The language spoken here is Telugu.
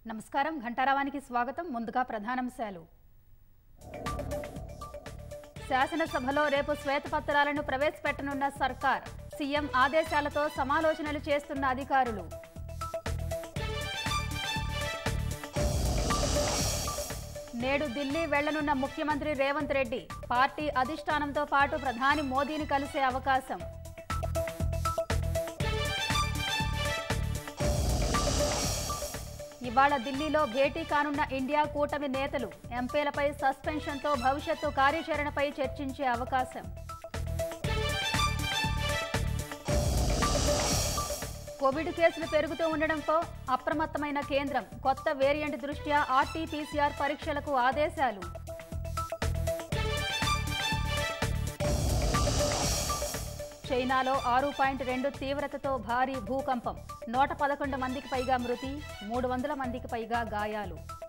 నమస్కారం ఘంటారావానికి స్వాగతం ముందుగా ప్రధానాంశాలు శాసనసభలో రేపు శ్వేతపత్రాలను ప్రవేశపెట్టనున్న సర్కార్ సీఎం ఆదేశాలతో సమాలోచనలు చేస్తున్న అధికారులు నేడు ఢిల్లీ వెళ్లనున్న ముఖ్యమంత్రి రేవంత్ రెడ్డి పార్టీ అధిష్టానంతో పాటు ప్రధాని మోదీని కలిసే అవకాశం ఇవాళ ఢిల్లీలో భేటీ కానున్న ఇండియా కూటమి నేతలు ఎంపీలపై సస్పెన్షన్తో భవిష్యత్తు కార్యాచరణపై చర్చించే అవకాశం కోవిడ్ కేసులు పెరుగుతూ ఉండడంతో అప్రమత్తమైన కేంద్రం కొత్త వేరియంట్ దృష్ట్యా ఆర్టీపీసీఆర్ పరీక్షలకు ఆదేశాలు చైనాలో ఆరు పాయింట్ రెండు తీవ్రతతో భారీ భూకంపం నూట పదకొండు మందికి పైగా మృతి మూడు వందల మందికి పైగా గాయాలు